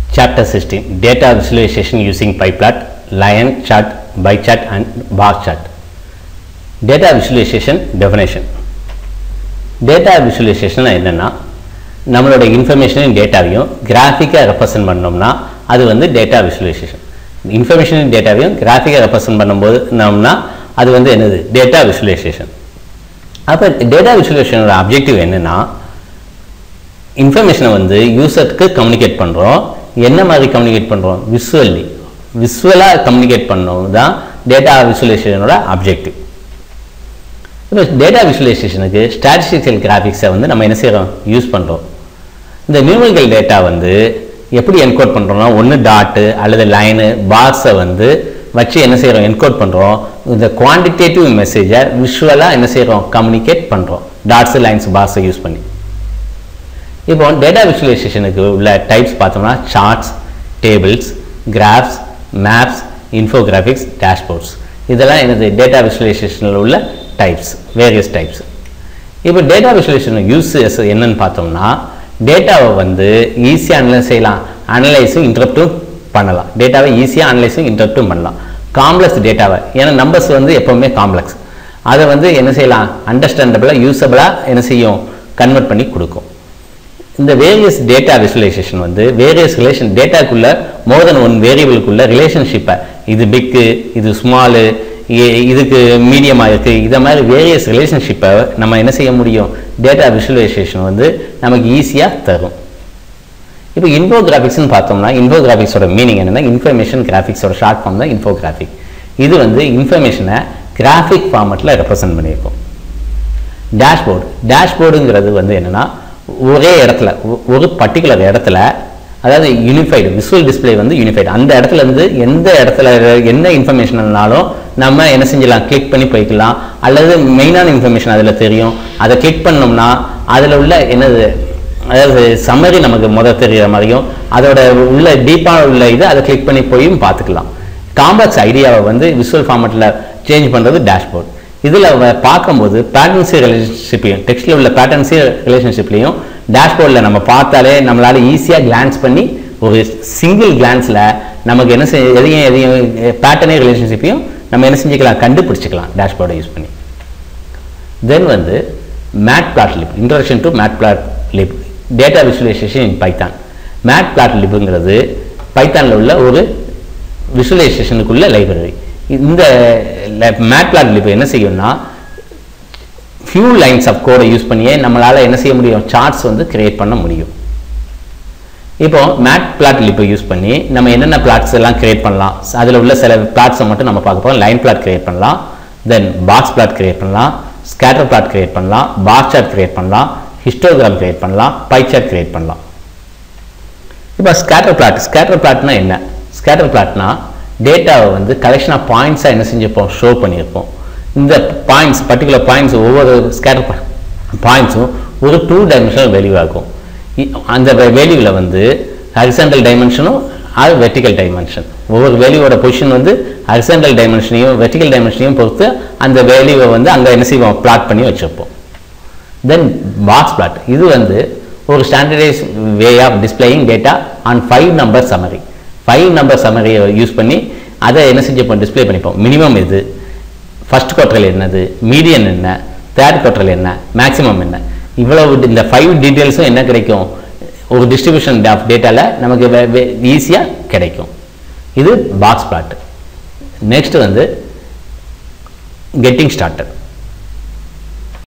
Chapter 16 Data Visualization using pie plot, line chart, bar chart and bar chart. Data Visualization Definition data visualization என்னென்னா நம்மளோட இன்ஃபர்மேஷனையும் டேட்டாவையும் கிராஃபிக்காக represent பண்ணோம்னா அது வந்து data visualisation இன்ஃபர்மேஷனையும் டேட்டாவையும் கிராஃபிக்காக ரெப்ரசன்ட் பண்ணும்போது நம்மனா அது வந்து என்னது டேட்டா விஷுவலைசேஷன் அப்போ டேட்டா விஷுவலைசேஷனோட அப்ஜெக்டிவ் என்னென்னா இன்ஃபர்மேஷனை வந்து யூசருக்கு கம்யூனிகேட் பண்ணுறோம் என்ன மாதிரி கம்யூனிகேட் பண்ணுறோம் விசுவல்லி விசுவலாக கம்யூனிகேட் பண்ணோம் தான் டேட்டா விஷுவலைசேஷனோட அப்ஜெக்டிவ் இப்போ டேட்டா விஷுவலைசேஷனுக்கு ஸ்டாட்டிஸ்டிக்கல் கிராஃபிக்ஸை வந்து நம்ம என்ன செய்கிறோம் யூஸ் பண்ணுறோம் இந்த நியூமரிக்கல் டேட்டா வந்து எப்படி என்கோட் பண்ணுறோம்னா ஒன்று டாட்டு அல்லது லைனு பாக்ஸை வந்து வச்சு என்ன செய்கிறோம் என்கோட் பண்ணுறோம் இந்த குவான்டிடேட்டிவ் மெசேஜை விஷுவலாக என்ன செய்கிறோம் கம்யூனிகேட் பண்ணுறோம் டாட்ஸ் லைன்ஸ் பாக்ஸை யூஸ் பண்ணி இப்போ டேட்டா விஷுவலைசேஷனுக்கு உள்ள டைப்ஸ் பார்த்தோம்னா charts tables graphs maps infographics dashboards இதெல்லாம் எனது டேட்டா விஷுவலைசேஷனில் உள்ள டைப்ஸ் வேரியஸ் டைப்ஸ் இப்போ டேட்டா விஷுவலைசேஷன் யூஸஸ் என்னன்னு பார்த்தோம்னா டேட்டாவை வந்து ஈஸியாக அனலைஸ் செய்யலாம் அனலைஸும் இன்டரப்டும் பண்ணலாம் டேட்டாவை ஈஸியாக அனலைஸும் இன்டரப்டும் பண்ணலாம் காம்ப்ளெக்ஸ் டேட்டாவை ஏன்னா நம்பர்ஸ் வந்து எப்போவுமே காம்ப்ளெக்ஸ் அதை வந்து என்ன செய்யலாம் அண்டர்ஸ்டாண்டபிளாக யூஸபிளாக என்ன செய்யும் கன்வெர்ட் பண்ணி கொடுக்கும் இந்த வேரியஸ் டேட்டா விசுவலைசேஷன் வந்து வேரியஸ் ரிலேஷன் டேட்டாக்குள்ள மோர் தென் ஒன் வேரியபிளுக்குள்ள ரிலேஷன்ஷிப்பை இது பிக்கு இது ஸ்மாலு இதுக்கு மீடியமாக இருக்குது இதை மாதிரி வேரியஸ் ரிலேஷன்ஷிப்பை நம்ம என்ன செய்ய முடியும் டேட்டா விஷுவலைசேஷன் வந்து நமக்கு ஈஸியாக தரும் இப்போ இன்ஃபோகிராஃபிக்ஸ்னு பார்த்தோம்னா இன்ஃபோகிராஃபிக்ஸோட மீனிங் என்னன்னா இன்ஃபர்மேஷன் கிராஃபிக்ஸோட ஷார்ட் ஃபார்ம் தான் இன்ஃபோகிராஃபிக் இது வந்து இன்ஃபர்மேஷனை கிராஃபிக் ஃபார்மெட்டில் ரெப்ரசன்ட் பண்ணியிருக்கோம் டேஷ்போர்டு டேஷ்போர்டுங்கிறது வந்து என்னென்னா ஒரே இடத்துல ஒரு பர்டிகுலர் இடத்துல அதாவது யூனிஃபைடு விசுவல் டிஸ்பிளே வந்து யூனிஃபைடு அந்த இடத்துல இருந்து எந்த இடத்துல என்ன இன்ஃபர்மேஷன்னாலும் நம்ம என்ன செஞ்சிடலாம் கிளிக் பண்ணி போய்க்கலாம் அல்லது மெயினான இன்ஃபர்மேஷன் அதில் தெரியும் அதை கிளிக் பண்ணோம்னா அதில் உள்ள என்னது அதாவது சம்மரி நமக்கு முதல் தெரிகிற மாதிரியும் அதோட உள்ள டீப்பாக உள்ள இது அதை கிளிக் பண்ணி போயும் பார்த்துக்கலாம் காம்ப்ளெக்ஸ் ஐடியாவை வந்து விசுவல் ஃபார்மெட்டில் சேஞ்ச் பண்ணுறது டேஷ்போர்ட் இதில் பார்க்கும்போது பேட்டர்ன்ஸி ரிலேஷன்ஷிப்பையும் டெக்ஸ்டில் உள்ள பேட்டர்ன்ஸி ரிலேஷன்ஷிப்லையும் டேஷ்போர்டில் நம்ம பார்த்தாலே நம்மளால் ஈஸியாக கிளான்ஸ் பண்ணி ஒரு சிங்கிள் கிளான்ஸில் நமக்கு என்ன செய் எதையும் எதையும் பேட்டர்னே ரிலேஷன்ஷிப்பையும் நம்ம என்ன செஞ்சுக்கலாம் கண்டுபிடிச்சிக்கலாம் டேஷ்போர்டை யூஸ் பண்ணி தென் வந்து matplotlib introduction to matplotlib data visualization in Python மேட் பிளாட் லிப்புங்கிறது பைத்தானில் உள்ள ஒரு விஷுவலைசேஷனுக்குள்ள லைப்ரரி இந்த மேட் பிளாட் லிப் என்ன செய்யும்னா ஃபியூ லைன்ஸ் ஆஃப் கோடை யூஸ் பண்ணியே நம்மளால் என்ன செய்ய முடியும் சார்ட்ஸ் வந்து கிரியேட் பண்ண முடியும் இப்போ மேட் பிளாட் லிப்பை யூஸ் பண்ணி நம்ம என்னென்ன பிளாட்ஸ் எல்லாம் கிரியேட் பண்ணலாம் அதில் உள்ள சில பிளாட்ஸை மட்டும் நம்ம பார்க்க போகிறோம் லைன் பிளாட் கிரியேட் பண்ணலாம் தென் பாக்ஸ் பிளாட் கிரியேட் பண்ணலாம் ஸ்கேட்டர் பிளாட் கிரியேட் பண்ணலாம் பார் சார்ட் கிரியேட் பண்ணலாம் ஹிஸ்டோகிராம் கிரியேட் பண்ணலாம் பை சார்ட் கிரியேட் பண்ணலாம் இப்போ ஸ்கேட்டர் பிளாட் ஸ்கேட்டர் பிளாட்னா என்ன ஸ்கேட்டர் பிளாட்னா டேட்டாவை வந்து கலெக்ஷன் ஆஃப் பாயிண்ட்ஸாக என்ன செஞ்சுப்போம் ஷோ பண்ணியிருப்போம் இந்த பாயிண்ட்ஸ் பர்டிகுலர் பாயிண்ட்ஸ் ஒவ்வொரு ஸ்கேட்டர் பாயிண்ட்ஸும் ஒரு டூ டைமென்ஷனல் வேல்யூ ஆகும் அந்த வேல்யூவில் வந்து ஹரிசண்டல் டைமென்ஷனும் அது வெர்டிக்கல் டைமென்ஷன் ஒவ்வொரு வேல்யூவோட பொசிஷன் வந்து ஹரிசண்டல் டைமென்ஷனையும் வெர்டிக்கல் டைமென்ஷனையும் பொறுத்து அந்த வேல்யூவை வந்து அங்கே என்ன செய்வோம் பிளாட் பண்ணி வச்சுருப்போம் தென் பாக்ஸ் பிளாட் இது வந்து ஒரு standardize way of displaying data on five number summary five number சமரியை யூஸ் பண்ணி அதை என்ன செஞ்சுப்போம் டிஸ்பிளே பண்ணிப்போம் மினிமம் இது ஃபர்ஸ்ட் குவார்டரில் என்னது மீடியன் என்ன தேர்ட் குவார்டரில் என்ன மேக்ஸிமம் என்ன இவ்வளவு இந்த ஃபைவ் டீட்டெயில்ஸும் என்ன கிடைக்கும் ஒரு டிஸ்ட்ரிபியூஷன் ஆஃப் டேட்டாவில் நமக்கு ஈஸியாக கிடைக்கும் இது பாக்ஸ் பிளாட் நெக்ஸ்ட் வந்து கெட்டிங் ஸ்டார்டர்